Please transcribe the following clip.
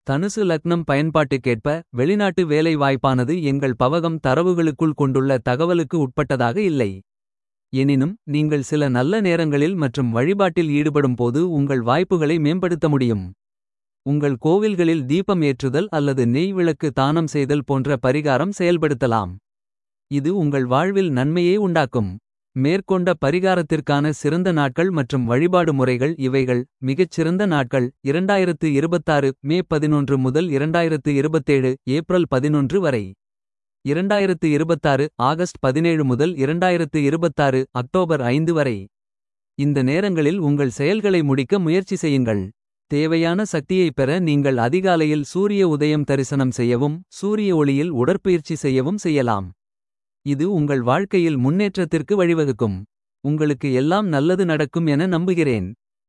தனுசு லக்னம் பயன்பாட்டுக்கேற்ப வெளிநாட்டு வேலை வாய்ப்பானது எங்கள் பவகம் தரவுகளுக்குள் கொண்டுள்ள தகவலுக்கு உட்பட்டதாக இல்லை. எனினும் நீங்கள் சில நல்ல நேரங்களில் மற்றும் வழிபாட்டில் ஈடுபடும் போது உங்கள் வாய்ப்புகளை மேம்படுத்த முடியும். உங்கள் கோவில்களில் தீபம் ஏற்றுதல் அல்லது நெய் விளக்கு தானம் செய்தல் போன்ற பரிகாரம் செயல்படுத்தலாம். இது உங்கள் வாழ்வில் நன்மையே உண்டாக்கும். மேற்கொண்ட பரிகாரத்திற்கான சிறந்த நாட்கள் மற்றும் வழிபாடு முறைகள் இவைகள். மிகச் சிறந்த நாட்கள் 2026 மே 11 முதல் 2027 ஏப்ரல் 11 வரை. 2026 ஆகஸ்ட் 17 முதல் 2026 அக்டோபர் 5 வரை. இந்த நேரங்களில் உங்கள் செயல்களை முடிக்க முயற்சி செய்யுங்கள். தேவையான சக்தியைப் பெற நீங்கள் அதிகாலையில் சூரிய உதயம் தரிசனம் செய்யவும். சூரிய ஒளியில் உடற்பயிற்சி செய்யவும் செய்யலாம். இது உங்கள் வாழ்க்கையில் முன்னேற்றத்திற்கு வழிவகுக்கும். உங்களுக்கு எல்லாம் நல்லது நடக்கும் என நம்புகிறேன்.